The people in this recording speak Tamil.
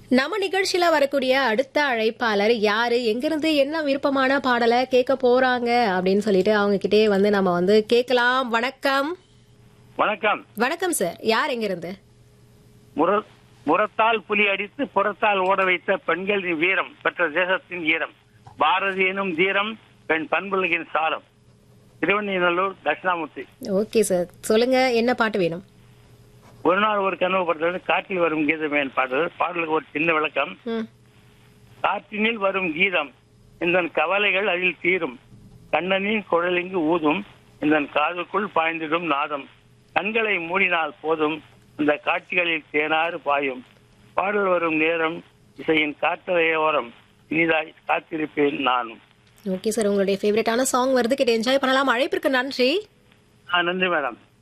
நம்ம நிகழ்ச்சியில வரக்கூடிய அடுத்த அழைப்பாளர் யாரு எங்கிருந்து என்ன விருப்பமான பாடலை கேட்க போறாங்க அப்படின்னு சொல்லிட்டு அவங்க கிட்டே வந்து நம்ம வந்து கேட்கலாம் வணக்கம் வணக்கம் வணக்கம் சார் யார் எங்கிருந்து முர- முரத்தால் புலி அடித்து புறத்தால் ஓட வைத்த பெண்களின் வீரம் பெற்ற தேசத்தின் ஈரம் பாரதி எனும் தீரம் பெண் பண்புலகின் சாரம் திருவண்ணைநல்லூர் தட்சிணாமூர்த்தி ஓகே சார் சொல்லுங்க என்ன பாட்டு வேணும் ஒரு நாள் ஒரு கனவு படுத்தது காற்றில் வரும் கீதமேன் பாடல் பாடலுக்கு ஒரு சின்ன விளக்கம் ம், காற்றினில் வரும் கீதம் இந்த கவலைகள் அதில் தீரும் கண்ணனின் குழலிங்கு ஊதும் இந்த காதுக்குள் பாய்ந்திடும் நாதம் கண்களை மூடினால் போதும் இந்த காட்சிகளில் தேனாறு பாயும் பாடல் வரும் நேரம் இசையின் காற்றலையோரம் இனிதாய் காத்திருப்பேன் நானும் ஓகே சார் உங்களுடைய ஃபேவரட்டான சாங் வருது கிட்ட என்ஜாய் பண்ணலாம் அழைப்பிற்கு நன்றி ஆ, நன்றி மேடம்